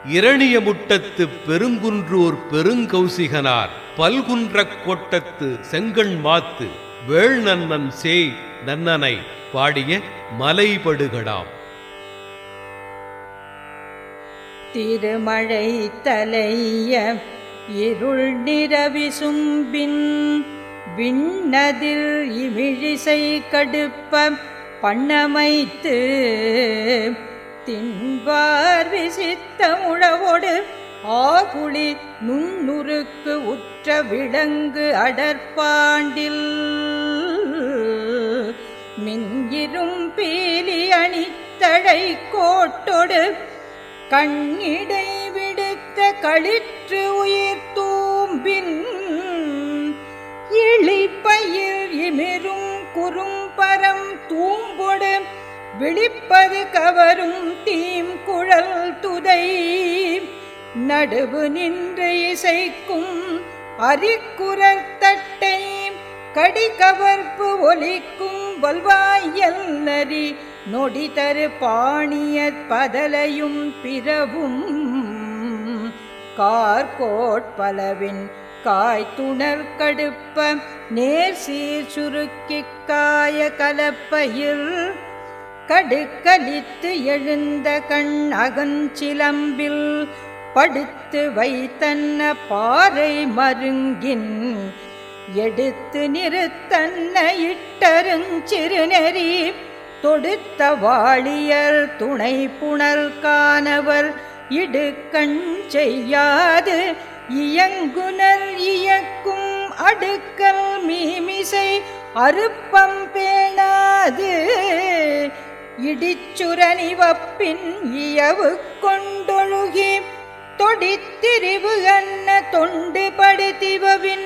இரணிய முட்டத்து பெருங்குன்றூர் பெருங்கௌசிகனார் பல்குன்றக் கோட்டத்து செங்கண் மாத்து வேள்நன்னன் சேய் நன்னனை பாடிய மலைபடுகடாம் திருமழை தலைய இருள் நிறவிசும்பின் விண்ணதில் இமிழிசை கடுப்ப பண்ணமைத்து தின்பார் விசித்த முழவோடு ஆகுளி நுண்ணுருக்கு உற்ற விலங்கு அடற்பாண்டில் மின்கிரும் பீலி அணித்தடை கோட்டொடு கண்ணிடை விடுத்த களிற்று உயிர் தூம்பின் இழிப்பயிர் இமிரும் குறும்பரம் தூம்பொடு விழிப்பது கவரும் தீம் குழல் துதை நடுவு நின்று இசைக்கும் அரிக்குரல் தட்டை கடிகவர்ப்பு ஒலிக்கும் வல்வாயல் நரி நொடி தரு பாணியற் பதலையும் பிறவும் கார்கோட்பலவின் காய்த்துணர் கடுப்ப நேர் சீர் சுருக்கிக் காய கலப்பையில் கடுக்கலித்து எழுந்த கண் அகஞ்சிலம்பில் படுத்து வைத்தன்ன பாறை மருங்கின் எடுத்து நிறுத்தன்ன இட்டருஞ்சிறுநெறி தொடுத்த வாழியர் துணை புணர் காணவர் இடுக்கண் செய்யாது இயங்குனர் இயக்கும் அடுக்கல் மீமிசை அருப்பம் பேணாது இடிச்சுரணிவப்பின் இயவு கொண்டொழுகி தொடித்திரிவு அன்ன தொண்டு படுத்திவவின்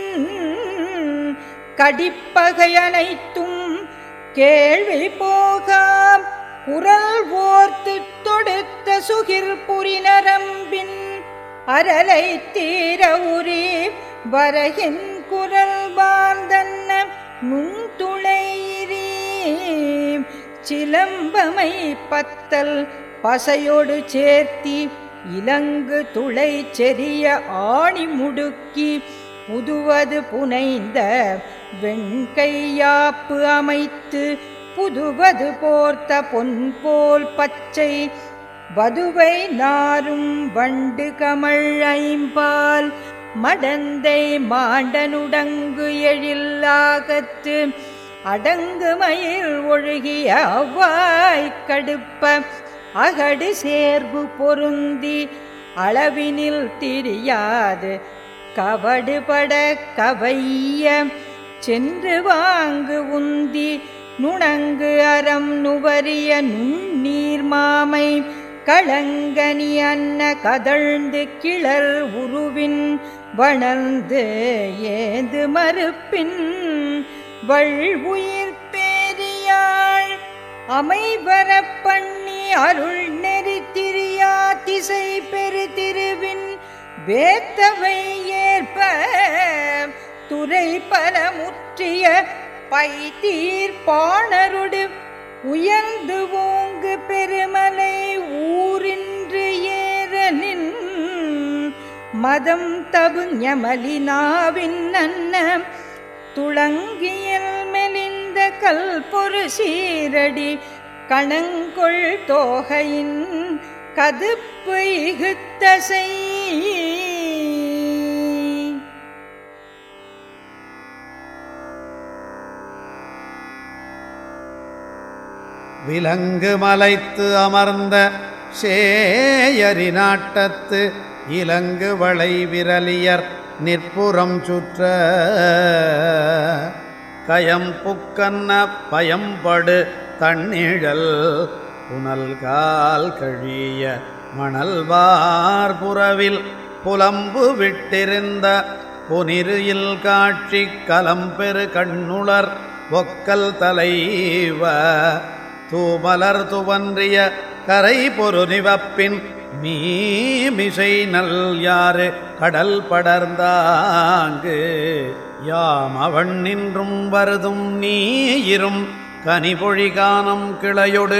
கடிப்பகை அனைத்தும் கேள்வி போகாம் குரல் ஓர்த்து தொடுத்த சுகிர் புரிநரம்பின் அரலை தீர உரி வரகின் குரல் வாழ்ந்தன்ன நுண்துளையிரி சிலம்பமை பத்தல் பசையோடு சேர்த்தி இலங்கு துளை செறிய ஆணி முடுக்கி புதுவது புனைந்த வெண்கையாப்பு அமைத்து புதுவது போர்த்த பொன் போல் பச்சை வதுவை நாரும் வண்டு கமழ் ஐம்பால் மடந்தை மாண்டனுடங்கு எழில்லாகத்து அடங்கு மயில் ஒழுகிய அவ்வாய் கடுப்ப அகடு சேர்வு பொருந்தி அளவினில் திரியாது கவடுபட கவைய சென்று வாங்கு உந்தி நுணங்கு அறம் நுவரிய நுண்ணீர் மாமை களங்கனி அன்ன கதழ்ந்து கிளர் உருவின் வளர்ந்து ஏது மறுப்பின் வள்வுயிர் பேரியாள் அமைவரப் பண்ணி அருள் நெறி திரியா திசை பெரு திருவின் வேத்தவை ஏற்ப துறை பல முற்றிய பைத்தீர் பாணருடு உயர்ந்து ஓங்கு பெருமலை ஊரின்று ஏறலின் மதம் தபுஞமலினாவின் அன்ன துளங்கியல் மெலிந்த கல் பொறு சீரடி கணங்கொள் தோகையின் கதுப்பு இகுத்தசை விலங்கு மலைத்து அமர்ந்த சேயரி நாட்டத்து இலங்கு வளை விரலியர் நிற்புறம் சுற்ற கயம் புக்கன்ன பயம்படு தன்னிழல் புனல்கால் கழிய மணல்வார் புறவில் புலம்பு விட்டிருந்த புனிருயில் காட்சி கலம்பெரு கண்ணுளர் ஒக்கல் தலைவ தூமலர் துவன்றிய கரை பொரு நிவப்பின் மீமிசை நல் யாறு கடல் படர்ந்தாங்கு யாம் அவன் நின்றும் வருதும் நீரும் கனிபொழி கானம் கிளையொடு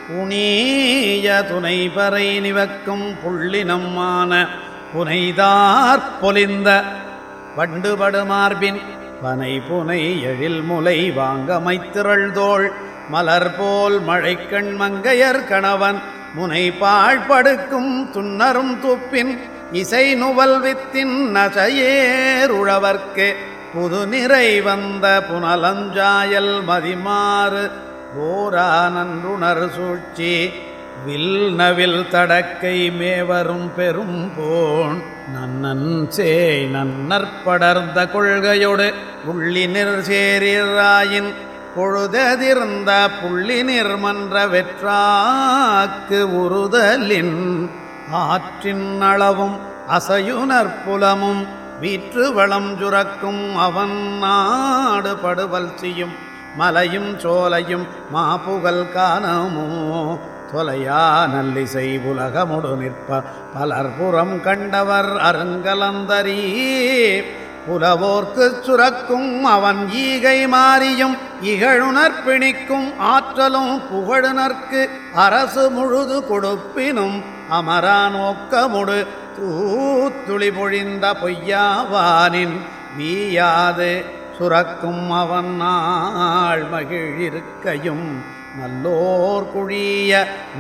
புனிய துணைபறை நிவக்கும் புள்ளினம்மான புனைதார் பொலிந்த வண்டுபடு மார்பின் பனை புனை எழில் முலை வாங்கமைத்திரள் தோள் மலர் போல் மழைக்கண் மங்கையர் கணவன் முனை பாழ்படுக்கும் துன்னரும் துப்பின் இசை நுவல் வித்தின் நசையேருழவர்க்கு புது நிறை வந்த புனலஞ்சாயல் மதிமாறு ஓரா நன்றுணர் சூழ்ச்சி வில் நவில் தடக்கை மேவரும் பெரும் போன் நன்னன் சேய் நன்னற்படர்ந்த கொள்கையொடு உள்ளினிர் சேரிராயின் பொழுதெதிர்ந்த புள்ளினிர் மன்ற வெற்றாக்கு உறுதலின் ஆற்றின் அளவும் அசையுனர் புலமும் வீற்று வளம் சுரக்கும் அவன் நாடு படுவல் செய்யும் மலையும் சோலையும் மாப்புகழ் காணமோ தொலையா நல்லிசை உலகமுடு நிற்ப பலர்புறம் கண்டவர் அருங்கலந்தரீ புலவோர்க்கு சுரக்கும் அவன் ஈகை மாறியும் இகழுணர் பிணிக்கும் ஆற்றலும் புகழுனர்க்கு அரசு முழுது கொடுப்பினும் அமரா நோக்கமுடு தூத்துளி பொழிந்த பொய்யாவானின் வீயாது சுரக்கும் அவன் நாள் மகிழிருக்கையும் நல்லோர் குழிய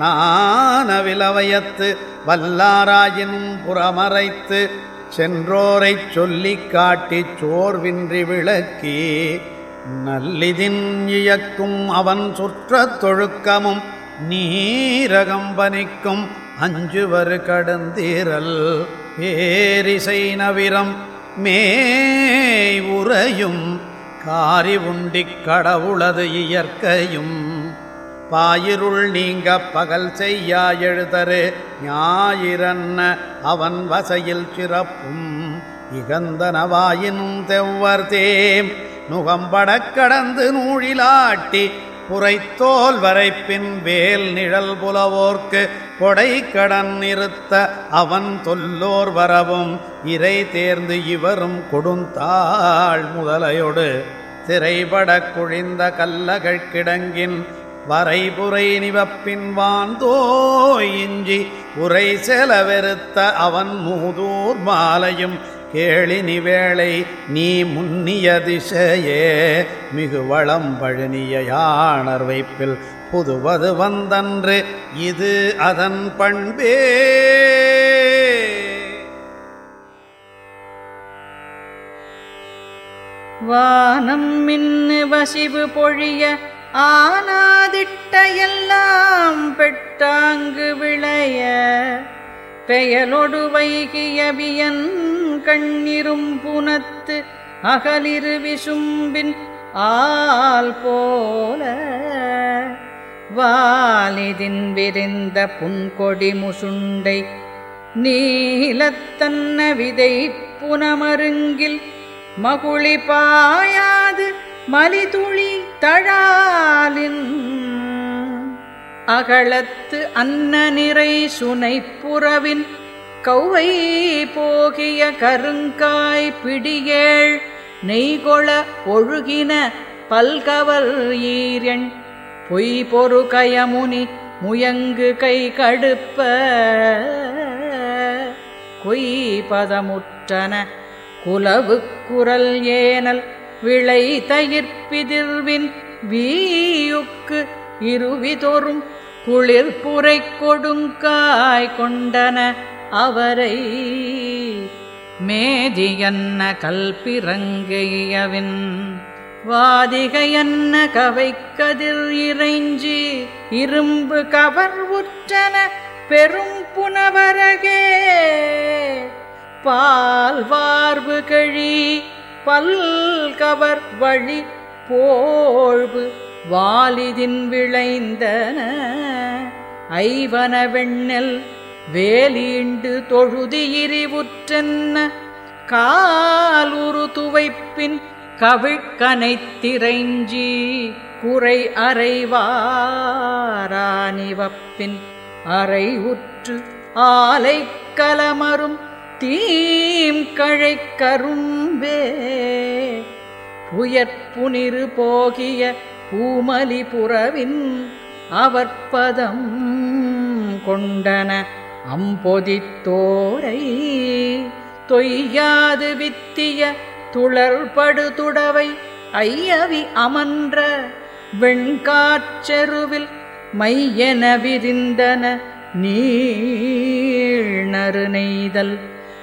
நானவிலவயத்து வல்லாராயினும் புறமறைத்து சென்றோரைச் சொல்லிக் காட்டிச் சோர்வின்றி விளக்கி நல்லிதின் இயக்கும் அவன் சுற்றத் தொழுக்கமும் நீரகம்பனிக்கும் அஞ்சுவர் கடுந்தீரல் பேரிசை நவிரம் மேய் உறையும் காரி உண்டிக் கடவுளது இயற்கையும் பாயிருள் நீங்க பகல் செய்யா எழுதரு ஞாயிறன்ன அவன் வசையில் சிறப்பும் இகந்தனவாயினும் தெவ்வர் தேம் நுகம்படக் கடந்து நூழிலாட்டி புரைத்தோல் வரைப்பின் வேல் நிழல் புலவோர்க்கு கொடை கடன் நிறுத்த அவன் தொல்லோர் வரவும் இறை தேர்ந்து இவரும் கொடுந்தாள் முதலையொடு திரைபடக் குழிந்த கல்லகள் கிடங்கின் வரைபுரை நிவப்பின் வாந்தோய் இஞ்சி உரை செலவெருத்த அவன் மூதூர் மாலையும் கேளினி வேளை நீ முன்னிய திசையே மிகு வளம் பழனிய யாணர் வைப்பில் புதுவது வந்தன்று இது அதன் பண்பே வானம் மின்னு வசிவு பொழிய ஆனாதிட்ட எல்லாம் பெட்டாங்கு விளைய பெயலொடு வைகியவியன் கண்ணிரும் புனத்து அகலிரு விசும்பின் ஆல் போல வாலிதின் விரிந்த புன்கொடி முசுண்டை நீலத்தன்ன விதை புனமருங்கில் மகுளி பாயாது மலிதுளி தழாலின் அகலத்து அன்ன நிறை சுனைப்புறவின் கௌவை போகிய கருங்காய் பிடியேள் நெய்கொள ஒழுகின பல்கவர் ஈரெண் பொய் பொறு கயமுனி முயங்கு கை கடுப்ப கொய் பதமுற்றன குலவு குரல் ஏனல் விளை தயிர்ப்பிதிர்வின் வீயுக்கு இருவிதொரும் குளிர் புரை கொடுங்காய் கொண்டன அவரை மேதியன்ன கல்பிறங்கையவின் வாதிகையன்ன கவைக்கதிர் இறைஞ்சி இரும்பு கவர் உற்றன பெரும் புனவரகே பால் வார்பு கழி பல்கவர் வழி போழ்வு வாலிதின் விளைந்தன ஐவன வெண்ணெல் வேலீண்டு தொழுதி இரிவுற்றென்ன காலுரு துவைப்பின் கவிழ்கனைத்திரைஞ்சி குறை அறைவாராணிவப்பின் அறை உற்று ஆலை கலமரும் தீம் கழை கரும்பே புயற்புனிரு போகிய பூமலி புறவின் அவற்பதம் கொண்டன அம்பொதித்தோரை தொய்யாது வித்திய துளர்படு துடவை ஐயவி அமன்ற வெண்காற்றெருவில் மையென விரிந்தன நீழ்நறு நெய்தல்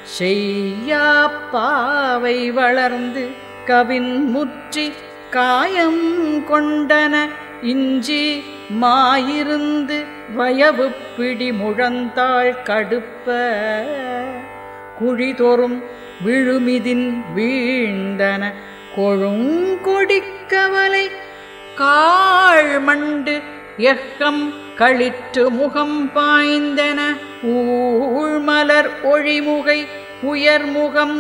செய்யாப்பாவை வளர்ந்து கவின் முற்றி காயம் கொண்டன இஞ்சி மாயிருந்து வயவு பிடி முழந்தாள் கடுப்ப குழிதொறும் விழுமிதின் வீழ்ந்தன கொழுங்கொடிக்கவலை காழ்மண்டு எக்கம் களிற்று முகம் பாய்ந்தன ஊழ்மலர் ஒழிமுகை உயர்முகம்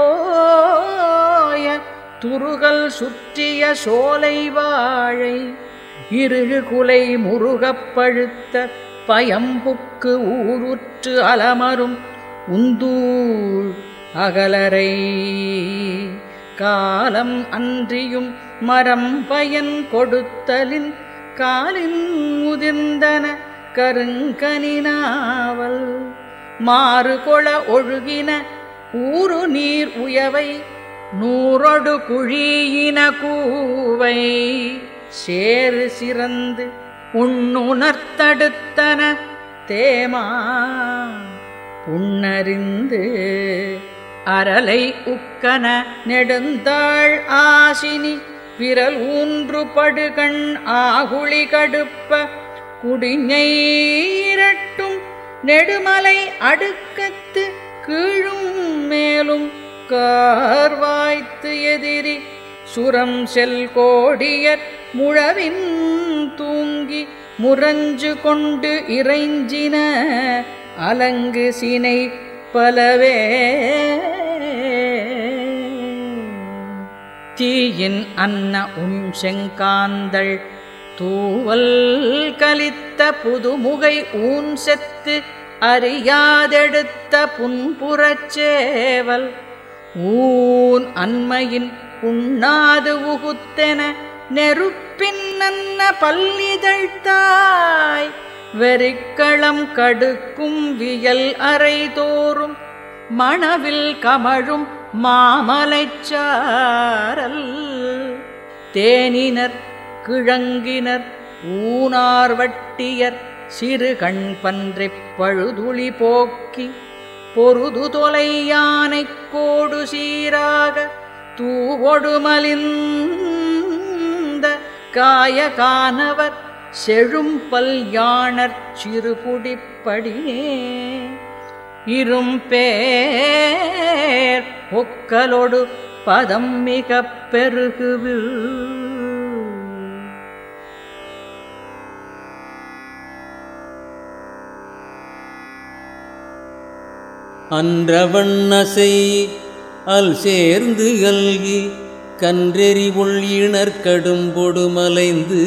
தோய துருகல் சுற்றிய சோலை வாழை இருகு குலை முருகப் பழுத்த பயம்புக்கு ஊருற்று அலமரும் உந்தூள் அகலரை காலம் அன்றியும் மரம் பயன் கொடுத்தலின் காலின் முதிர்ந்தன கருங்கனினாவல் மாறு கொள ஒழுகின ஊரு நீர் உயவை நூறொடு குழியின கூவை சேறு சிறந்து உண்ணுணர்த்தடுத்தன தேமா புண்ணறிந்து அரலை உக்கன நெடுந்தாள் ஆசினி விரல் ஊன்று படுகண் ஆகுளி கடுப்ப குடிஞைரட்டும் நெடுமலை அடுக்கத்து கீழும் மேலும் கார்வாய்த்து எதிரி சுரம் செல் கோடியர் முழவின் தூங்கி முரஞ்சு கொண்டு இறைஞ்சின அலங்கு சினை பலவே தீயின் அன்ன உன் செங்காந்தள் தூவல் கலித்த புதுமுகை ஊன் செத்து அறியாதெடுத்த புன்புறச்சேவல் ஊன் அண்மையின் உண்ணாது உகுத்தென நெருப்பின் நன்ன பல்லிதழ் தாய் வெறிக்களம் கடுக்கும் வியல் அறை தோறும் மணவில் கமழும் மாமலைச்சாரல் தேனினர் கிழங்கினர் ஊனார்வட்டியர் சிறு கண் பன்றிப் பழுதுளி போக்கி பொருது தொலை யானைக் கோடு சீராக தூவொடுமலிந்த காயகானவர் செழும்பல் யாணர் சிறுகுடிப்படியே இரும்பேர் ஒக்கலொடு பதம் மிகப் பெருகுவில் அன்றவண்ணசை அல் சேர்ந்து அல்கி கன்றெறி உள்இணர் கடும்பொடுமலைந்து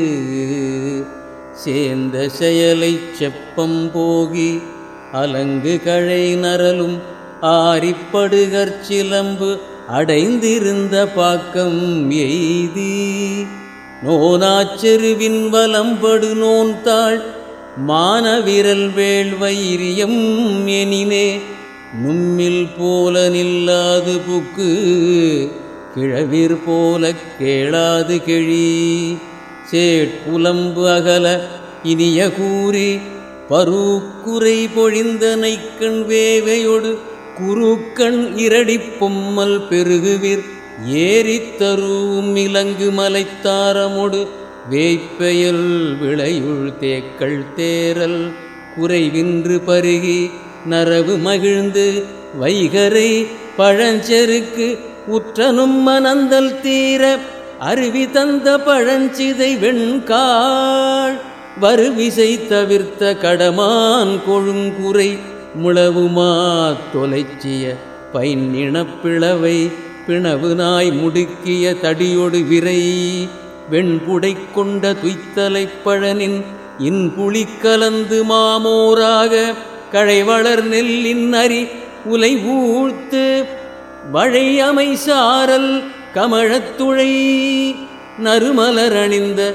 சேர்ந்த செயலைச் செப்பம் போகி அலங்கு கழை நரலும் ஆரிப்படுகற் சிலம்பு அடைந்திருந்த பாக்கம் எய்தி நோனாச்செருவின் வலம்படு நோன்தாள் மானவிரல் வேள் வைரியம் எனினே நும்மில் போல நில்லாது புக்கு கிழவிர் போலக் கேளாது கெழி சேட்புலம்பு அகல இனிய கூறி பருக்குறை பொழிந்தனைக்கண் வேவையொடு குருக்கண் இரடிப் பொம்மல் பெருகுவிர் ஏறித் தருவும் இலங்கு மலைத்தாரமொடு வேய்ப்பெயல் விளையுள் தேக்கள் தேரல் குறைவின்று பருகி நரவு மகிழ்ந்து வைகரை பழஞ்செருக்கு உற்றனும் மனந்தல் தீர அருவி தந்த பழஞ்சிதை வெண்காள் வருவிசை தவிர்த்த கடமான் கொழுங்குறை முழவுமா தொலைச்சிய பைன்னிணப் பிளவை பிணவு நாய் முடுக்கிய தடியொடு விரை வெண்புடை கொண்ட துய்த்தலைப் பழனின் இன்புளி கலந்து மாமோராக கழைவளர் நெல்லின் அரி உலை ஊழ்த்து வழை அமை சாரல் கமழத்துழை நறுமலர் அணிந்த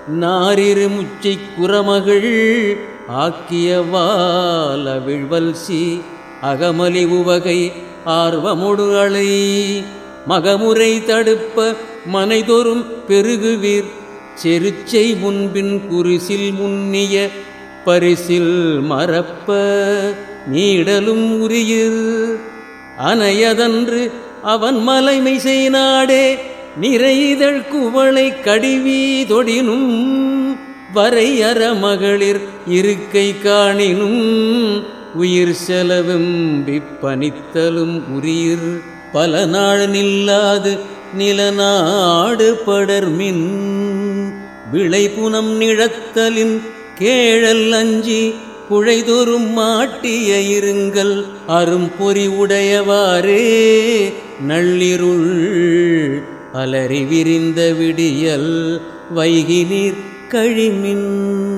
நாரிரு முச்சைக் குரமகள் ஆக்கிய வால விழ்வல்சி அகமலி உவகை ஆர்வமொடு அலை மகமுறை தடுப்ப மனைதொறும் பெருகுவீர் செருச்சை முன்பின் குரிசில் முன்னிய பரிசில் மறப்ப நீடலும் உரியிர் அனையதன்று அவன் மலைமை செய்நாடே நிறைதழ் குவளை கடிவி தொடினும் வரை அற மகளிர் இருக்கை காணினும் உயிர் செலவெம்பி பனித்தலும் உயிர் பல நாள் நில்லாது நிலநாடு படர்மின் விளைபுனம் நிழத்தலின் கேழல் அஞ்சி குழைதொறும் மாட்டிய இருங்கள் அரும்பொறி உடையவாறே நள்ளிருள் அலறி விரிந்த விடியல் வைகி நீர் கழிமின்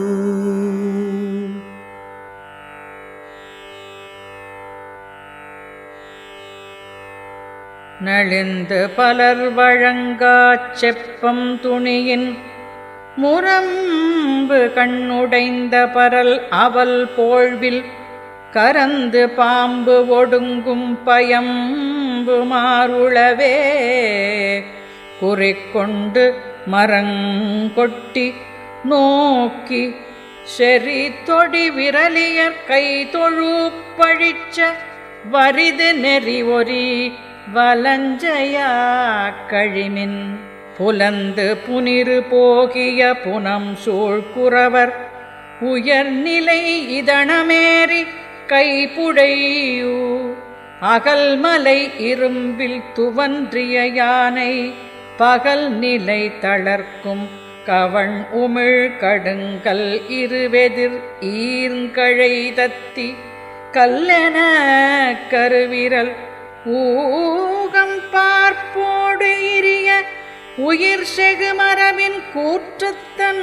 நலிந்து பலர் வழங்காச் செப்பம் துணியின் முரம்பு கண்ணுடைந்த பரல் அவல் போழ்வில் கரந்து பாம்பு ஒடுங்கும் பயம்பு மாறுளவே குறிக்கொண்டு மரங்கொட்டி நோக்கி செறி தொடி விரலியர் கை தொழு பழிச்ச வரிது நெறி ஒரி வலஞ்சையா கழிமின் புலந்து புனிறு போகிய புனம் சூழ்குறவர் உயர்நிலை இதணமேறி கைப்புடையூ அகல்மலை இரும்பில் துவன்றிய யானை பகல் நிலை தளர்க்கும் கவண் உமிழ் கடுங்கல் இருவெதிர் ஈர்ங்கழை தத்தி கல்லென கருவிரல் ஊகம் பார்ப்போடு இரிய உயிர் செகுமரவின் கூற்றத்தன்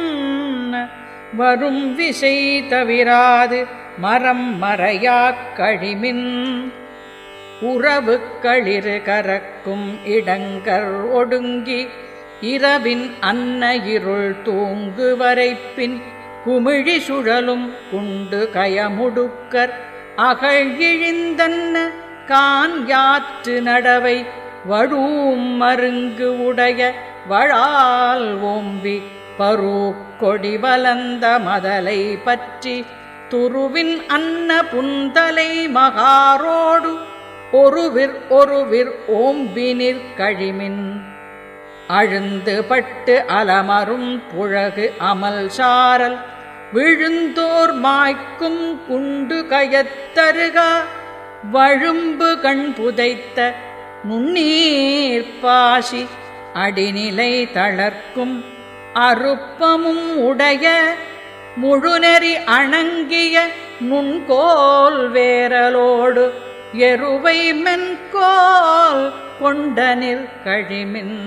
வரும் விசை தவிராது மரம் மறையாக் கழிமின் உறவு களிறு கரக்கும் இடங்கர் ஒடுங்கி இரவின் அன்ன இருள் தூங்கு வரைப்பின் குமிழி சுழலும் குண்டு கயமுடுக்கர் அகழ் இழிந்தன்ன கான் யாற்று நடவை வழூம் மருங்கு உடைய வழால் ஓம்பி பருக்கொடி வலந்த மதலை பற்றி துருவின் அன்ன புந்தலை மகாரோடு ஒருவிர் ஒருவிர் ஓம்பினிற் கழிமின் அழுந்து பட்டு அலமரும் புழகு அமல் சாரல் விழுந்தோர் மாய்க்கும் குண்டு கயத்தருகா வழும்பு கண் புதைத்த நுண்ணீர் பாசி அடிநிலை தளர்க்கும் அருப்பமும் உடைய முழுநெறி அணங்கிய நுண்கோல் வேரலோடு எருவை மென்கோல் கொண்டனில் கழிமின்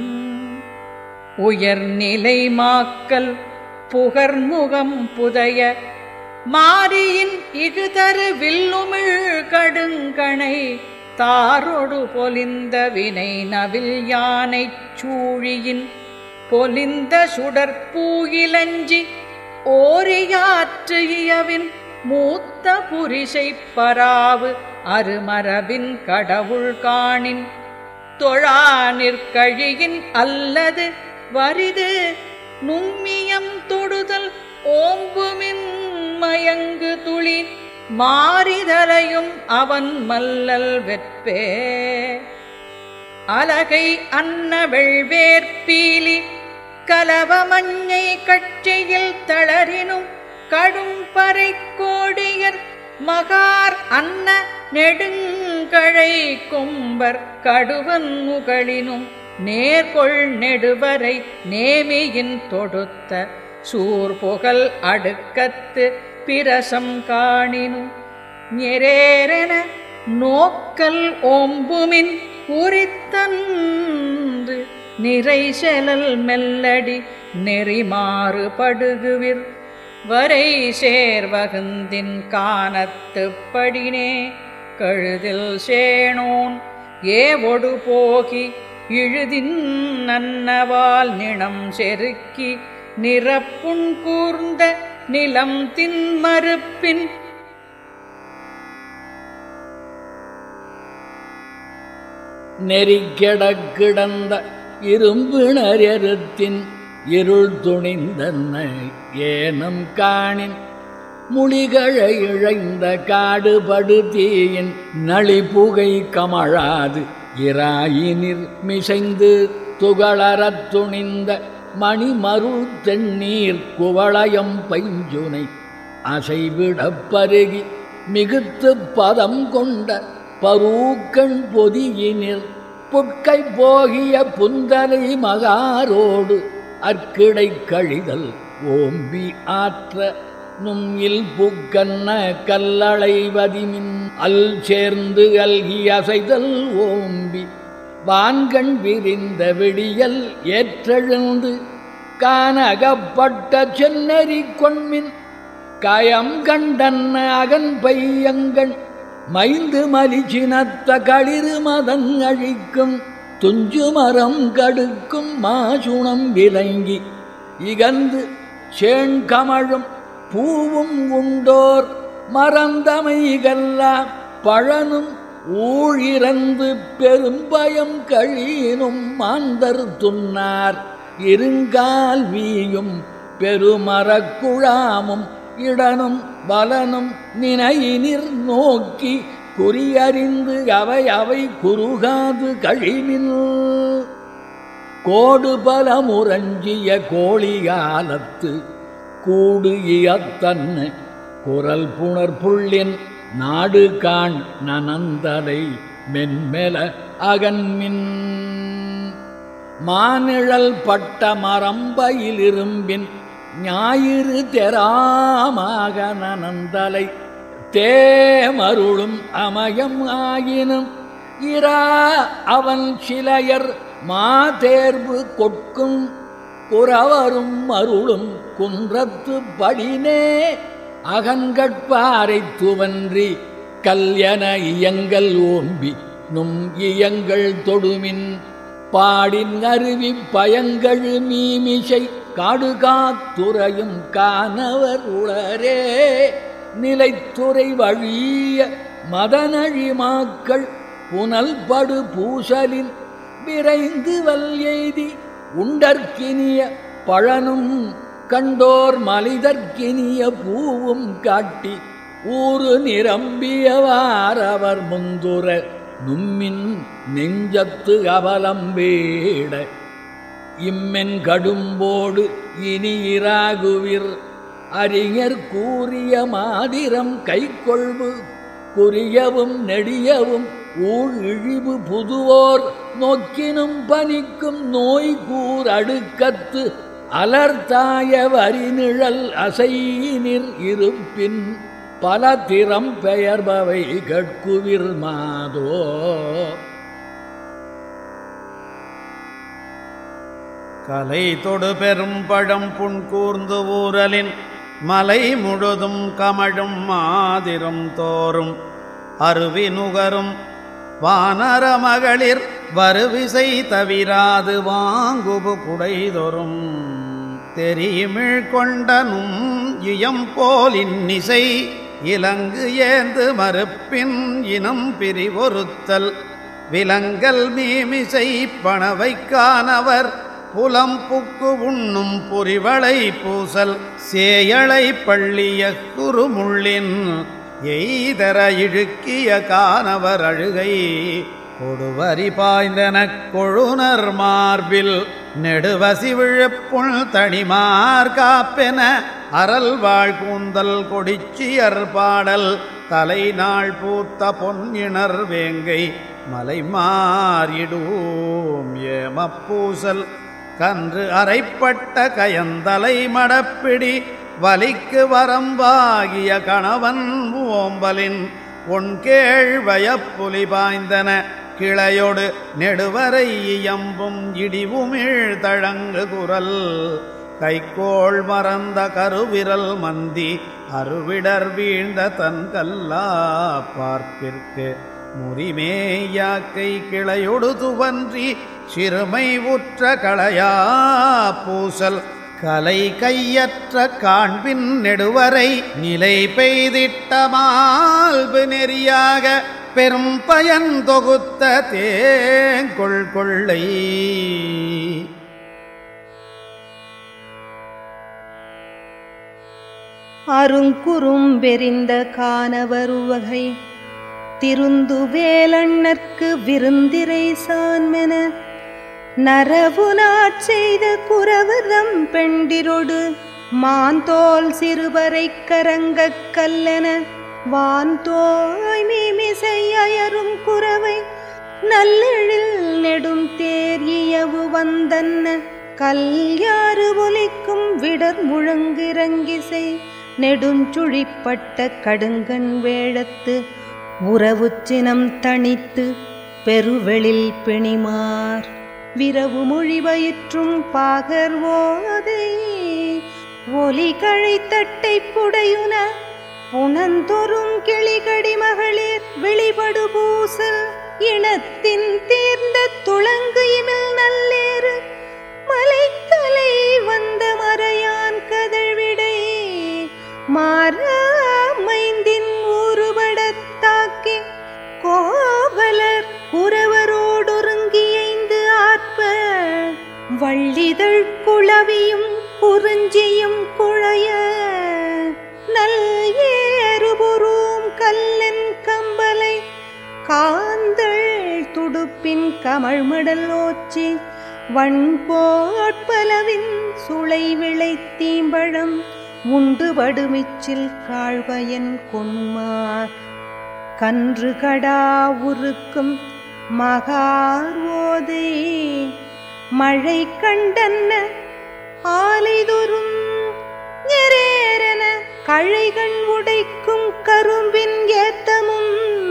உயர்நிலை மாக்கல் புகர்முகம் புதைய மாரியின் இகுதரு வில்லுமிழ் கடுங்கணை தாரொடு பொலிந்த வினை நவில் யானைச் சூழியின் பொலிந்த சுடற்பூயிலஞ்சி ஓரியாற்று இயவின் மூத்த புரிசை பராவு அருமரபின் கடவுள் காணின் தொழா நிற்கழியின் அல்லது வரிது நும்மியம் தொடுதல் ஓம்புமின் மயங்கு துளி மாறிதலையும் அவன் மல்லல் வெற்பே அலகை அன்ன வெள்வேற்பீலி கலவமஞ்சை கட்சியில் தளரினும் கடும் பறை கோடியர் மகார் அன்ன நெடுங்கழை கொம்பர் கடுவன் முகளினும் நேர்கொள் நெடுவரை நேமியின் தொடுத்த சூர்புகழ் அடுக்கத்து பிரசம் காணினும் நெரேரென நோக்கல் ஓம்புமின் உரித்தன்று நிறை செலல் மெல்லடி நெறிமாறு படுகுவிர் வரை சேர்வகுந்தின் காணத்துப் படினே கழுதில் சேணோன் ஏவொடு போகி இழுதின் நன்னவால் நிணம் செருக்கி நிறப்புண் கூர்ந்த நிலம் தின்மறுப்பின் நெறிக்கெடக் கிடந்த இரும்பிணரத்தின் இருள் துணிந்தன்ன ஏனம் காணின் முளிகழ இழைந்த காடுபடு தீயின் நளிபுகை கமழாது இராயினிர் மிசைந்து துகளறத் துணிந்த மணிமருள் தென்னீர் குவளயம் பைஞ்சுனை அசைவிடப் பருகி மிகுத்து பதம் கொண்ட பரூக்கண் பொதியினில் புட்கை போகிய புந்தலை மகாரோடு அற்கிடை கழிதல் ஓம்பி ஆற்ற நும்மில் புக்கன்ன கல்லளைவதிமின் அல் சேர்ந்து அல்கி அசைதல் ஓம்பி வான்கண் விரிந்த விடியல் ஏற்றெழுந்து கானகப்பட்ட சென்னறி கொண்மின் கயம் கண்டன்ன அகன் பையங்கண் மைந்து மலிச்சினத்த களிறு மதன் அழிக்கும் துஞ்சு மரம் கடுக்கும் மாசுணம் விளங்கி இகந்து சேண்கமழும் பூவும் உண்டோர் மறந்தமைகல்லா பழனும் ஊழிறந்து பெரும்பயம் கழியினும் மாந்தர் துன்னார் இருங்கால் வீயும் பெருமரக்குழாமும் இடனும் பலனும் நினையினிர் நோக்கி குறியறிந்து அவை அவை குறுகாது கழிமின் கோடு பல முரஞ்சிய கோழிகாலத்து கூடு இயத்தன்ன குரல் புணர் புள்ளின் நாடு காண் நனந்தலை மென்மெல அகன்மின் மானிழல் பட்ட மரம்பையிலிரும்பின் ஞாயிறு தெராமாக நனந்தலை தேமருளும் அமயம் ஆயினும் இரா அவன் சிலையர் மாதேர்வு கொட்கும் குறவரும் அருளும் குன்றத்து படினே அகங்கட்பாரை துவன்றி கல்யன இயங்கல் ஓம்பி நும் இயங்கள் தொடுமின் பாடின் அருவி பயங்கழு மீமிசை காடுகாத்துறையும் காணவர் உளரே நிலைத்துறை வழிய மதனழிமாக்கள் புனல் படு பூசலின் விரைந்து வல்எய்தி உண்டற்கினிய பழனும் கண்டோர் மலிதற்கினிய பூவும் காட்டி ஊரு நிரம்பியவாரவர் முந்துர நும்மின் நெஞ்சத்து அவலம்பேட இம்மென் கடும்போடு இனி இராகுவிர் அறிஞர் கூறிய மாதிரம் கைக்கொள்வு குறியவும் நெடியவும் ஊழ் இழிவு புதுவோர் நோக்கினும் பனிக்கும் நோய் கூர் அடுக்கத்து அலர்த்தாய வரிநிழல் அசையினிர் இருப்பின் பல திறம் பெயர்பவை கட்குவிர் மாதோ கலை தொடு பெரும் பழம் புண் கூர்ந்து ஊரலின் மலை முழுதும் கமழும் மாதிரும் தோறும் அருவி நுகரும் வானர மகளிர் வருவிசை தவிராது வாங்குபு குடைதொரும் தெரிமிழ் கொண்டனும் இயம் போலின் இசை இலங்கு ஏந்து மறுப்பின் இனம் பிரிவொருத்தல் விலங்கல் மீமிசை பணவைக்கானவர் புலம் புக்கு உண்ணும் பொறிவளை பூசல் சேயளை பள்ளிய குறுமுள்ளின் எய்தர இழுக்கிய கானவர் அழுகை கொடுவரி பாய்ந்தனக் கொழுனர் மார்பில் நெடுவசி விழுப்புள் தனிமார் காப்பென அறல் வாழ் கூந்தல் கொடிச்சியர் பாடல் தலை நாள் பூத்த பொன்னிணர் வேங்கை மலை மாறிடூம் ஏமப்பூசல் கன்று அரைப்பட்ட கயந்தலை மடப்பிடி வலிக்கு வரம்பாகிய கணவன் ஓம்பலின் ஒன்கேழ் வயப்புலி பாய்ந்தன கிளையொடு நெடுவரை இயம்பும் இடிவுமிழ் தழங்கு குரல் கைக்கோள் மறந்த கருவிரல் மந்தி அருவிடர் வீழ்ந்த தன் கல்லா பார்ப்பிற்கு முறிமேயாக்கை கிளையொடு துவன்றி சிறுமை உற்ற களையா பூசல் கலை கையற்ற காண்பின் நெடுவரை நிலை பெய்திட்ட மால்பு நெறியாக பெரும் பயன் தொகுத்த தேங்கொள் கொள்ளை அருங்குறும்பெறிந்த காணவருவகை திருந்து வேலண்ணற்கு விருந்திரை சான்மென நரவு செய்த குரவதம் பெண்டிரொடு மாந்தோல் சிறுவரை கரங்கக் கல்லென வான்தோய் மீமிசை அயரும் குரவை நல்லெழில் நெடும் தேர் இயவு வந்தன்ன கல்யாறு ஒலிக்கும் விடர் முழங்கிறங்கிசை நெடுஞ்சுழிப்பட்ட கடுங்கண் வேழத்து உறவு சினம் தணித்து பெருவெளில் பிணிமார் விரவு மொழி வயிற்றும் பாகர் ஓதை ஒலி கழைத்தட்டை புடையுன புனந்தொரும் கிளிகடி மகளிர் வெளிபடு பூசல் இனத்தின் தேர்ந்த துளங்கு இமில் நல்லேறு மலைத்தலை வந்த மறையான் கதழ்விடை மாறாமைந்தின் ஊறுபடத் தாக்கி கோவலர் குறவரோடொருங்கியைந்து ஆர்ப்ப வள்ளிதழ் குளவியும் குறிஞ்சியும் குழைய நல் ஏறுபுறூம் கல்லன் கம்பலை காந்தள் துடுப்பின் கமழ்மடல் ஓச்சி வண்போட்பலவின் சுளை விளைத்தீம்பழம் உண்டு படுமிச்சில் காழ்வயன் கொன்மார் கன்று கடா உருக்கும் மகார் ஓதை மழை கண்டன்ன ஆலைதொரும் எரேரென கழைகண் உடைக்கும் கரும்பின் ஏத்தமும்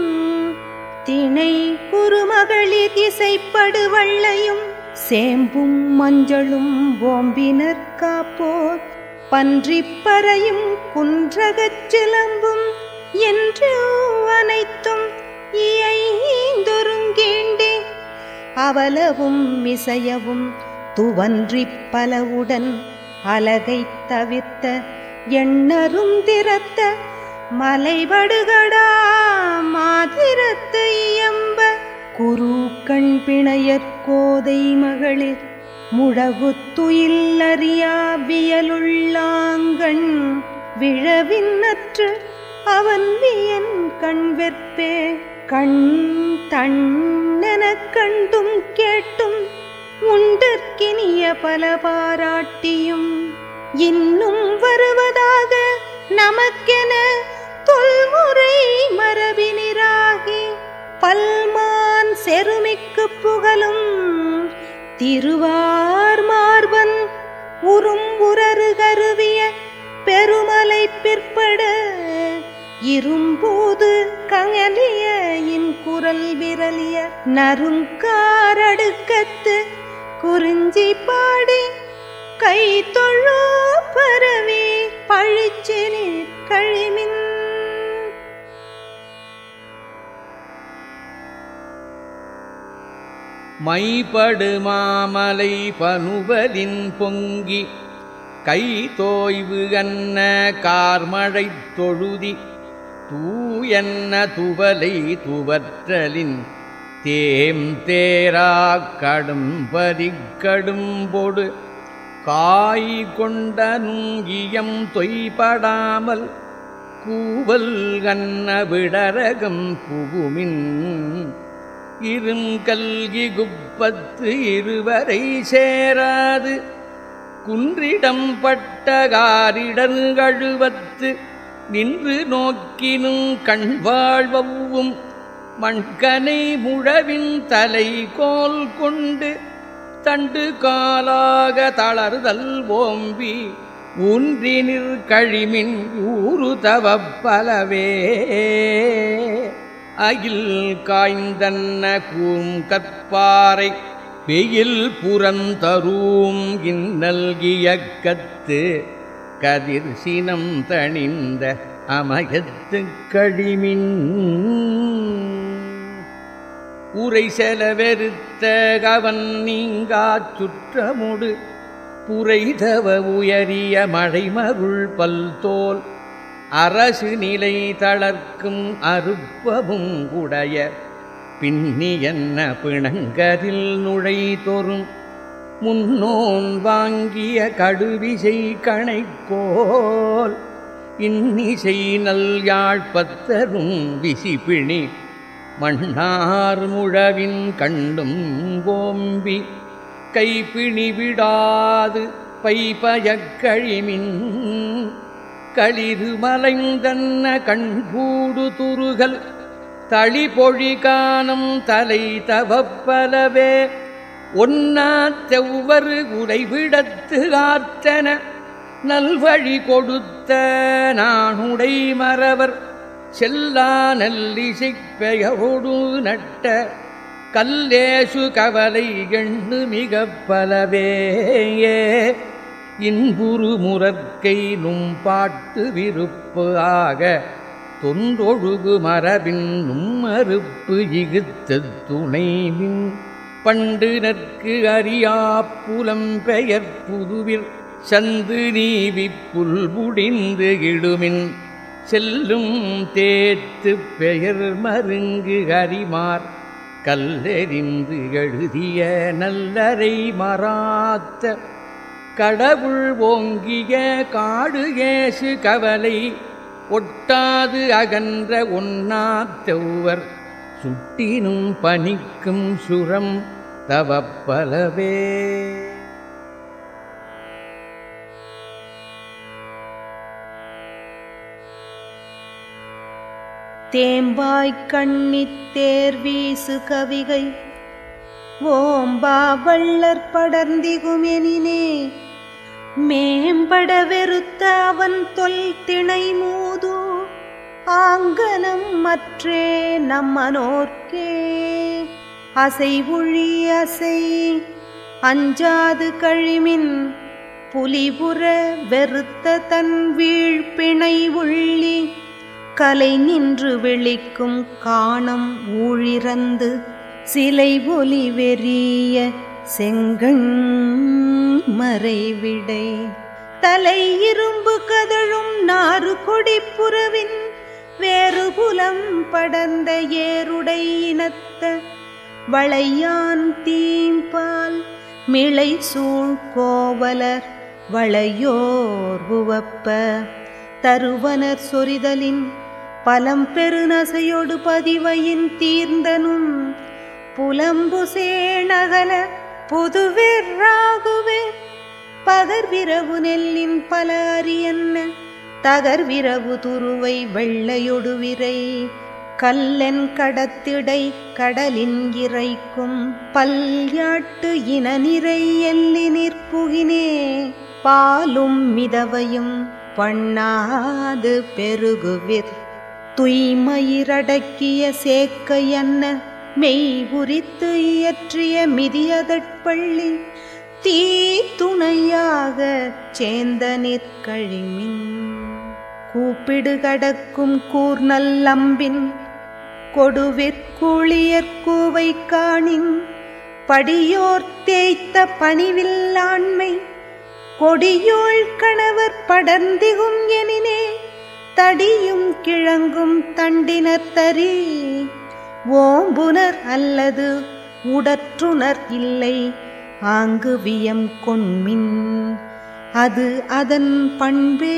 திணை குறுமகளிர் இசைப்படு வள்ளையும் சேம்பும் மஞ்சளும் ஓம்பினர் காப்போர் பன்றிப்பறையும் குன்றகச் சிலம்பும் என்று அனைத்தும் இயைந்தொருங்கீண்டே அவலவும் மிசையவும் துவன்றிப் பலவுடன் அலகைத் தவிர்த்த எண்ணரும் திறத்த மலைபடுகடா மாதிரத்து இயம்ப குரு கண் பிணையற்கோதை மகளிர் முழவுத்துயில் அறியாவியலுள்ளாங்கண் விழவின்னற்று அவன் வியன் கண் வெற்பே கண் தண்ணெனக் கண்டும் கேட்டும் உண்டற்கினிய பல பாராட்டியும் இன்னும் வருவதாக நமக்கென தொல்முறை மரபினிராகி பல்மான் செருமிக்கு புகழும் திருவார் மார்பன் உறும் உரறு கருவிய பெருமலை பிற்பட இரும்போது கங்கலிய இன் குரல் விரலிய நறுங்காரடுக்கத்து குறிஞ்சி பாடி கை தொழோ பரவி பழிச்செனி கழிமின் மைபடு மாமலை பனுவலின் பொங்கி கை தோய்வு அன்ன கார்மழைத் தொழுதி தூயன்ன துவலை துவற்றலின் தேம் தேரா கடும்பரி கடும்பொடு காய் கொண்ட நுங்கியம் தொய்படாமல் கூவல் கண்ண விடரகம் புகுமின் இருங்கல்கி குப்பத்து இருவரை சேராது குன்றிடம் பட்டகாரிடர் கழுவத்து நின்று நோக்கினும் கண்வாழ்வவும் மண்கனை முழவின் தலை கோல் கொண்டு தண்டு காலாக தளர்தல் ஓம்பி ஊன்றினிற் கழிமின் ஊரு தவப்பலவே அகில் காய்ந்தன்ன கூம் கற்பாறை வெயில் புறந்தரூம் இந்நல்கிய கத்து கதிர் சினம் தணிந்த அமயத்து கழிமின் உரை செலவெருத்த கவன் நீங்காச் சுற்றமுடு புரைதவ உயரிய மழைமருள் பல்தோல் அரசு நிலை தளர்க்கும் அருப்பவும் உடைய பின்னி என்ன பிணங்கரில் நுழை தொறும் முன்னோன் வாங்கிய கடுவிசை கணைக்கோல் இன்னிசை நல் யாழ்ப்பத்தரும் விசிபிணி மண்ணார் முழவின் கண்டும் கோம்பி கைப்பிணி விடாது பைபயக் கழிமின் களிறு மலைந்தன்ன கண்கூடு துருகல் தளிபொழி காணும் தலை தவப்பலவே ஒன்னா செவ்வரு உடைவிடத்து ஆர்த்தன நல்வழி கொடுத்த நானுடை மறவர் செல்லா நல்லிசைப் பெயரோடு நட்ட கல்லேசு கவலை எண்ணு மிகப் பலவேயே இன்புறு முரற்கை நும் பாட்டு விருப்பு ஆக தொன்றொழுகு மரபின் நும்மறுப்பு இகுத்த துணைவின் பண்டு நற்கு அறியா புலம் பெயர் புதுவிர் சந்து நீவி புல் புடிந்து இடுமின் செல்லும் தேத்து பெயர் மருங்கு அரிமார் கல்லெறிந்து எழுதிய நல்லரை மறாத்த கடவுள் ஓங்கிய காடு ஏசு கவலை ஒட்டாது அகன்ற ஒன்னாத்தெவ்வர் சுட்டினும் பனிக்கும் சுரம் தவப்பலவே தேம்பாய்க் கண்ணித் தேர்வீசு கவிகை ஓம்பா வள்ளற் படர்ந்திகுமெனினே மேம்பட வெறுத்த அவன் தொல் திணை மூது ஆங்கனம் மற்றே நம்மனோர்க்கே அசைவுழி அசை அஞ்சாது கழிமின் புலிபுற வெறுத்த தன் வீழ்பிணை உள்ளி கலை நின்று விழிக்கும் காணம் ஊழிறந்து சிலை ஒலி வெறிய செங்கண் மறைவிடை தலை இரும்பு கதழும் நாறு கொடி புறவின் வேறு புலம் படர்ந்த ஏருடை இனத்த வளையான் தீம்பால் மிளை சூழ் கோவலர் வளையோர் உவப்ப தருவனர் சொரிதலின் பலம் பெருநசையொடு பதிவையின் தீர்ந்தனும் புலம்பு சேணகல புதுவிராகுவே பகர்விரவு நெல்லின் பல அரியன்ன தகர்விரவு துருவை வெள்ளையொடு விரை கல்லென் கடத்திடை கடலின் இறைக்கும் பல்யாட்டு இன நிறை எல்லி நிற்புகினே பாலும் மிதவையும் பண்ணாது பெருகுவிர் துய்மயிரடக்கிய சேக்கையன்ன மெய் உரித்து இயற்றிய மிதியதற்பள்ளி தீ துணையாக சேந்த நிற்கழிமின் கூப்பிடு கடக்கும் கூர்நல்லம்பின் கொடுவிற்குளியற்கூவை காணின் படியோர் தேய்த்த பணிவில்லாண்மை கொடியோள் கணவர் படர்ந்திகும் எனினே தடியும் கிழங்கும் தண்டினத்தரி ஓம்புனர் அல்லது உடற்றுணர் இல்லை ஆங்கு வியம் கொண்மின் அது அதன் பண்பே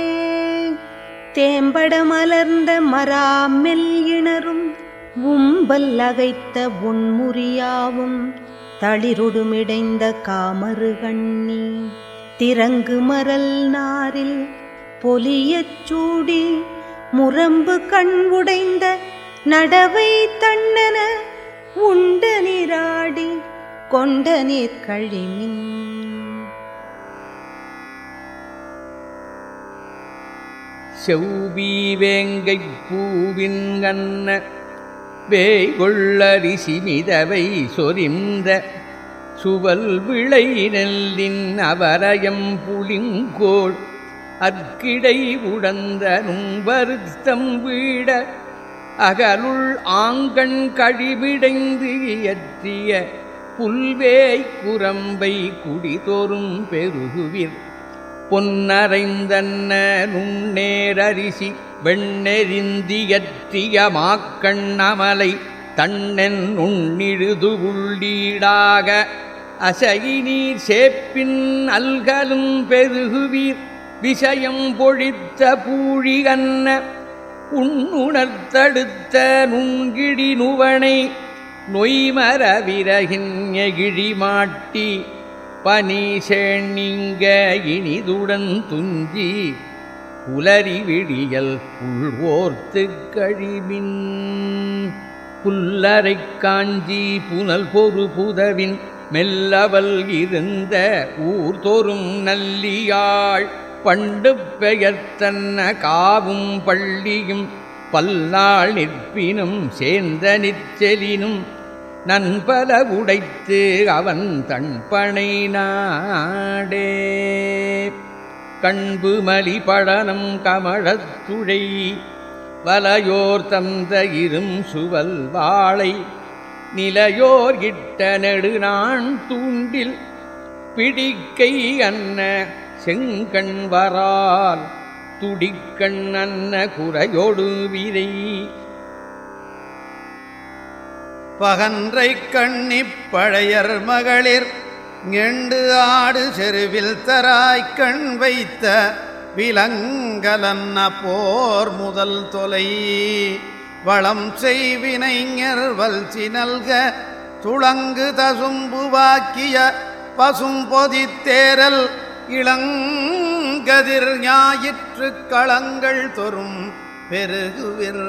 தேம்பட மலர்ந்த மராமெல் இணரும் உம்பல் அகைத்த உன்முறியாவும் தளிரொடுமிடைந்த காமரு கண்ணி திறங்கு மரல் நாரில் பொலியச் சூடி முரம்பு கண் உடைந்த நடவை தன்னன உண்ட நீராடி கொண்ட நீர் கழிமின் செவ்வி வேங்கை பூவின் கண்ண வேய்கொள்ளரிசி மிதவை சொரிந்த சுவல் விளை நெல்லின் அவரயம் புலிங்கோள் அற்கிடை உடந்தனும் வருத்தம் வீட அகலுள் ஆங்கண் கழிவிடைந்து இயற்றிய புல்வேய் குரம்பை குடிதோறும் பெருகுவிர் பொன்னரைந்தன்ன நுண்ணேரரிசி வெண்ணெறிந்தியற்றிய மாக்கண்ணமலை தன்னென் நுண்ணிழுது உள்ளீடாக அசைநீர் சேப்பின் அல்கலும் பெருகுவீர் விஷயம் பொழித்த பூழிகன்ன உண்ணுணர்த்தடுத்த நுண்கிடி நுவனை நொய்மர விரகின் எகிழி மாட்டி பனி செண்ணிங்க இனிதுடன் துஞ்சி புலரி விடியல் புல்வோர்த்து கழிவின் புல்லரைக் காஞ்சி புனல் பொறு புதவின் மெல்லவல் இருந்த ஊர்தோறும் நல்லியாள் பண்டு பெயர்த்தன்ன காவும் பள்ளியும் பல்லாள் நிற்பினும் சேர்ந்த நிற்செலினும் நண்பல உடைத்து அவன் தன்பனை நாடே கண்பு மலி படனம் கமழத்துழை வலையோர் தந்த இரும் சுவல் வாளை நிலையோர் இட்ட நெடுநான் தூண்டில் பிடிக்கை அன்ன செங்கண் வரால் துடிக்கண் அன்ன குறையோடு விரை பகன்றை கண்ணிப் பழையர் மகளிர் நெண்டு ஆடு செருவில் தராய்க் கண் வைத்த விலங்கலன்ன போர் முதல் தொலை வளம் செய்வினைஞர் வல்சி நல்க துளங்கு தசும்புவாக்கிய பசும் பொதித்தேரல் இளங்கதிர் ஞாயிற்று களங்கள் தொறும் பெருகுவிர்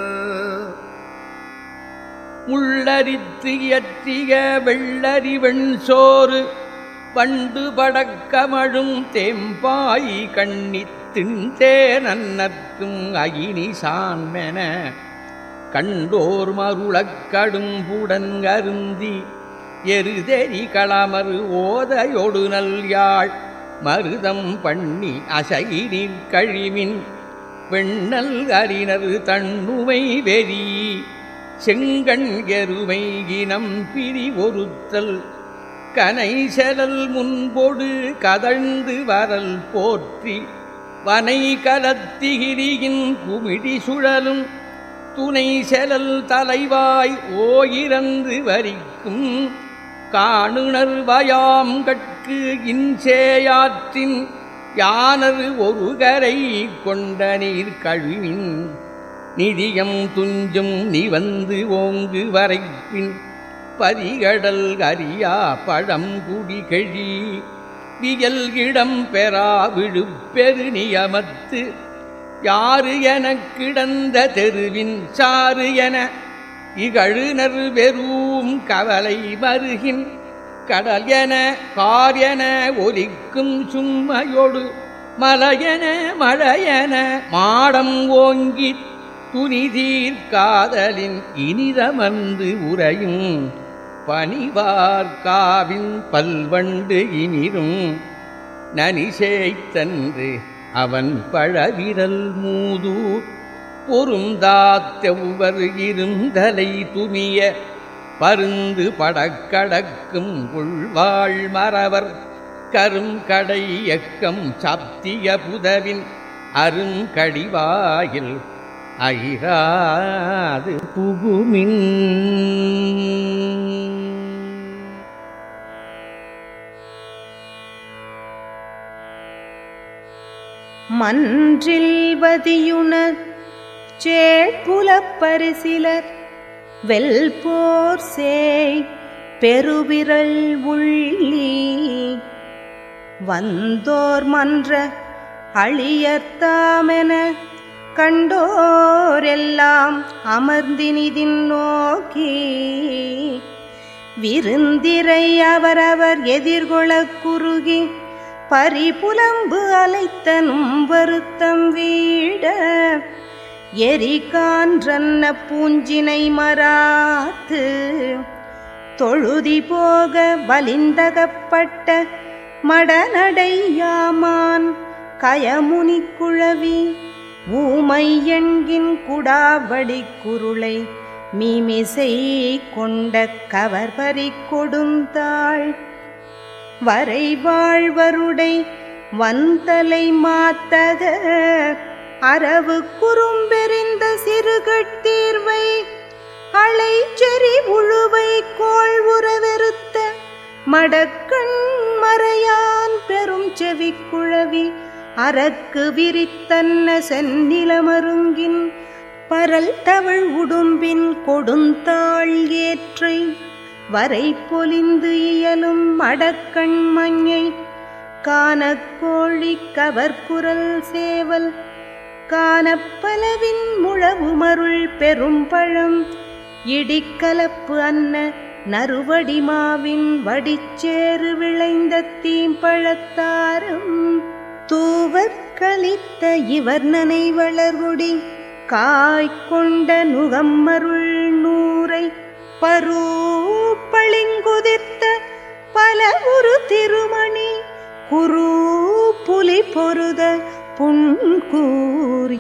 முள்ளரித்து இயற்றிய வெள்ளரி வெண்சோறு பண்டு படக்கமழும் தேம்பாய் கண்ணித் திண்தேனன்னற்றும் அயினி சான்மென கண்டோர் மருளக் கடும்புடன் அருந்தி எருதெறி களமறு ஓதையொடு நல்யாழ் மருதம் பண்ணி அசைநீர் கழிவின் வெண்ணல் அறினர் தன்னுமை வெறி செங்கண் எருமை இனம் பிரி ஒருத்தல் கனை செலல் முன்பொடு கதழ்ந்து வரல் போற்றி வனை கலத்திகிரியின் குமிழி சுழலும் துணை செலல் தலைவாய் ஓயிரந்து வரிக்கும் காணுணர் வயாம் கட்கு இன்சேயாற்றின் யானர் ஒரு கரை கொண்ட நீர் கழுவின் நிதியம் துஞ்சும் நிவந்து ஓங்கு வரைப்பின் பரிகடல் அரியா பழம் குடி கழி வியல் இடம் பெறா விழுப்பெரு நியமத்து யாரு எனக் கிடந்த தெருவின் சாறு என இகழுனர் வெறும் கவலை மருகின் கடல் என கார் என ஒலிக்கும் சும்மையொடு மலையென மழையென மாடம் ஓங்கி துணிதீர் காதலின் இனிதமர்ந்து உறையும் பனிவார்காவின் பல்வண்டு இனிரும் நனிசேய்த்தன்று அவன் பழவிரல் மூதூர் பொருந்தாத்தெவ்வர் இருந்தலை துமிய பருந்து படக்கடக்கும் உள்வாழ் மறவர் கருங்கடை எக்கம் சப்திய புதவின் அருங்கடிவாயில் ஐராது புகுமின் மன்றில் வதியுணர் சேட்புலப் பரிசிலர் வெல்போர் சேய் பெருவிரல் உள்ளி வந்தோர் மன்ற அழியர்த்தாமென கண்டோரெல்லாம் அமர்ந்தினிதின் நோக்கி விருந்திரை அவரவர் எதிர்கொளக் குறுகி பரிபுலம்பு அலைத்தனும் வருத்தம் வீட எரிகான்றன்ன பூஞ்சினை மராத்து தொழுதி போக வலிந்தகப்பட்ட மடநடையாமான் கயமுனி குழவி ஊமை எண்கின் குடாவடி குருளை மீமிசை கொண்ட கவர்பறி கொடுந்தாள் வரை வாழ்வருடை வந்தலை மாத்தக அரவு குறும்பெறிந்த சிறுகட்டீர்வை அலைச்செறி உழுவை கோள் உறவெருத்த மடக்கண் மறையான் பெரும் செவிக்குழவி அரக்கு விரித்தன்ன செந்நிலமருங்கின் பரல் தவள் உடும்பின் கொடுந்தாள் ஏற்றை வரை பொலிந்து இயலும் மடக்கண் மஞ்சை கானக்கோழி கவர்குரல் சேவல் கானப்பலவின் முழவுமருள் பெரும்பழம் இடிக்கலப்பு அன்ன நறுவடிமாவின் வடிச்சேறு விளைந்த தீம்பழத்தாரும் தூவற்களித்த இவர் நனை வளர்குடி காய்கொண்ட நுகம்மருள் நூரை பரூ பளிங்குதிர்த்த பல ஒரு திருமணி குரு புலி பொருத புன்கூர்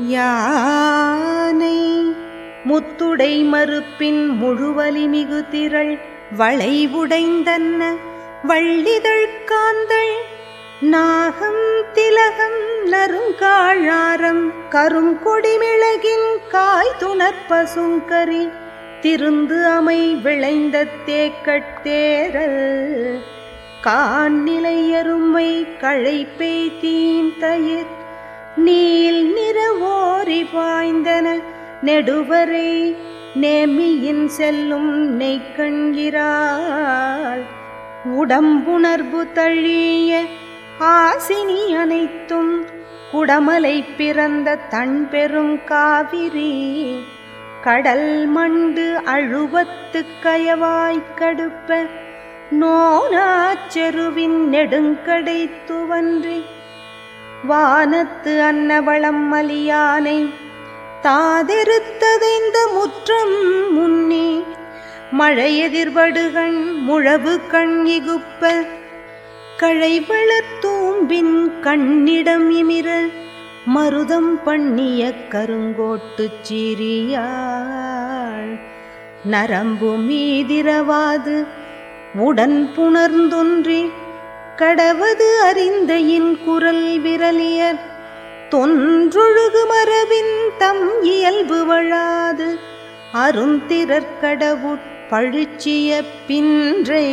யானை முத்துடை மறுப்பின் முழுவலி மிகு திரள் வளைவுடைந்தன்ன வள்ளிதழ் காந்தள் நாகம் திலகம் நறுங்காழாரம் கருங்கொடிமிளகின் காய் துணற்பசுங்கரி திருந்து அமை விளைந்த தேக்கட்டேரல் காண்நிலை எருமை கழைப்பை தீந்தயிர் நீல் நிற ஓரி பாய்ந்தன நெடுவரை நேமியின் செல்லும் நெய்கண்கிறாள் உடம்புணர்வு தழிய ஆசினி அனைத்தும் குடமலை பிறந்த தன் பெரும் காவிரி கடல் மண்டு அழுவத்து கயவாய்க் கடுப்ப நோனாச்செருவின் நெடுங்கடை துவன்றி வானத்து அன்னவளம் மலியானை தாதெருத்ததைந்த முற்றம் முன்னே மழையெதிர்வடுகண் முழவு கண் இகுப்ப கழைவளர் தூம்பின் கண்ணிடம் இமிர மருதம் பண்ணிய கருங்கோட்டுச் சீரியாள் நரம்பு மீதிரவாது உடன் புணர்ந்தொன்றி கடவது அறிந்த இன் குரல் விரலியர் தொன்றொழுகு மரபின் தம் இயல்பு வழாது அருந்திரற்கடவுட் பழுச்சிய பின்றை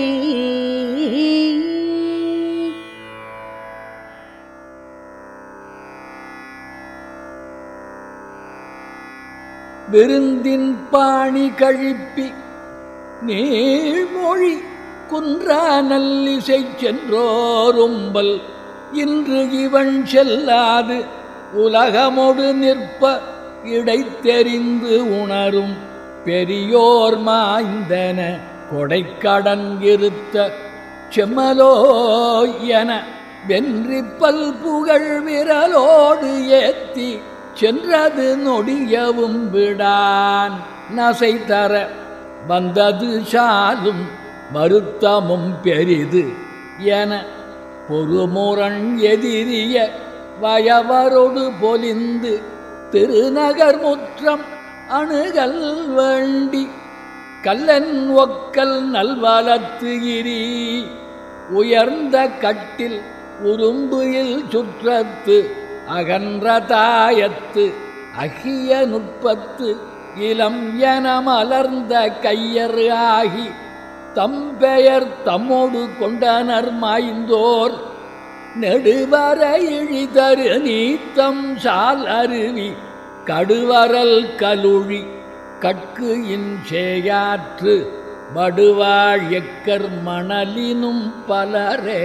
விருந்தின் பாணி கழிப்பி நீழ்மொழி குன்றா நல்லிசை சென்றோரும்பல் இன்று இவன் செல்லாது உலகமொடு நிற்ப இடைத்தெறிந்து உணரும் பெரியோர் மாய்ந்தன கொடைக்கடங்கிருத்த செம்மலோ என வென்றி பல் புகழ் விரலோடு ஏத்தி சென்றது நொடியவும் விடான் நசை தர வந்தது சாலும் வருத்தமும் பெரிது என பொறுமுரண் எதிரிய வயவரொடு பொலிந்து திருநகர் முற்றம் அணுகல் வேண்டி கல்லன் ஒக்கல் நல்வலத்து இரி உயர்ந்த கட்டில் உரும்புயில் சுற்றத்து அகன்ற தாயத்து அகிய நுட்பத்து இளம் என மலர்ந்த கையர் ஆகி தம் பெயர் தம்மோடு கொண்டனர் மாய்ந்தோர் நெடுவர இழிதரு நீத்தம் சால் அருவி கடுவரல் கலுழி கட்கு இன் சேயாற்று வடுவாழ் எக்கர் மணலினும் பலரே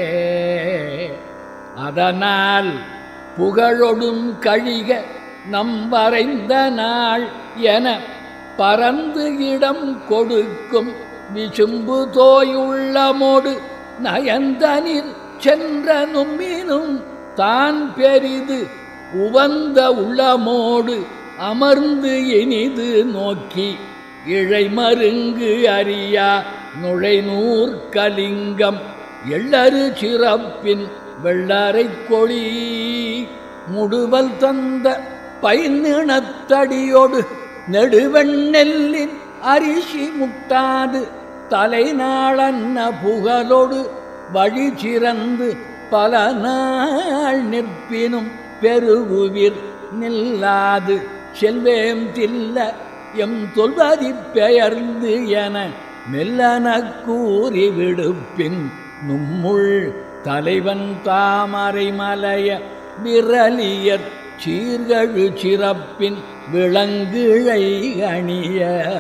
அதனால் புகழொடும் கழிக நம் வரைந்த நாள் என பறந்து இடம் கொடுக்கும் விசும்பு தோயுள்ளமோடு நயந்தனில் சென்ற நும்மினும் தான் பெரிது உவந்த உள்ளமோடு அமர்ந்து இனிது நோக்கி இழை மருங்கு அறியா நுழைநூர் கலிங்கம் எள்ளரு சிறப்பின் வெள்ளரை கொளி முடுவல் தந்த பைநிணத்தடியோடு நெடுவெண்ணெல்லின் அரிசி முட்டாது தலைநாளன்ன புகழொடு வழி சிறந்து பல நாள் நிற்பினும் பெருகுவிர் நில்லாது செல்வேம் தில்ல எம் தொல்வதி பெயர்ந்து என மெல்லன கூறி விடுப்பின் நும்முள் தலைவன் தாமரை மலைய விரலியற் சீர்கழு சிறப்பின் விளங்குழை அணிய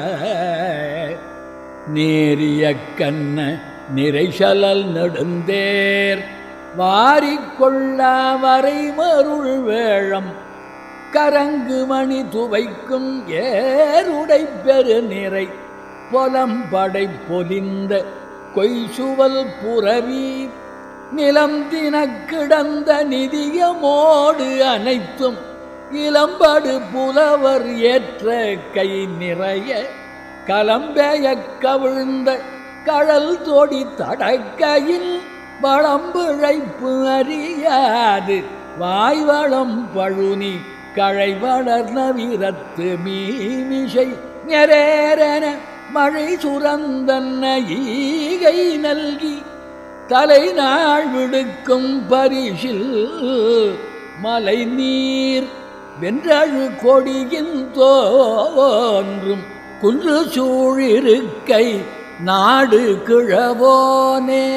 நேரிய கண்ண நிறைசலல் நெடுந்தேர் வாரிக்கொள்ளா வரைமருள் வேழம் கரங்கு மணி துவைக்கும் ஏருடை பெரு நிறை பொலம்படை பொலிந்த கொய்சுவல் புறவி நிலம் தினக் கிடந்த நிதியமோடு அனைத்தும் இளம்படு புலவர் ஏற்ற கை நிறைய கலம்பெய கவிழ்ந்த கழல் தோடி தடக்கையின் வளம்பிழைப்பு அறியாது வாய்வளம் பழுனி கழை வளர்ந்த வீரத்து மீமிசை நெரேரென மழை சுரந்தன்ன ஈகை நல்கி தலைநாள் விடுக்கும் பரிசில் மலை நீர் வென்றழு கொடியின் தோன்றும் குன்று சூழிருக்கை நாடு கிழவோனே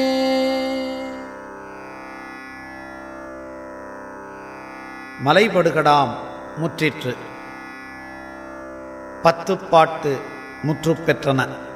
மலைபடுகடாம் முற்றிற்று பத்து பாட்டு முற்றுப் பெற்றன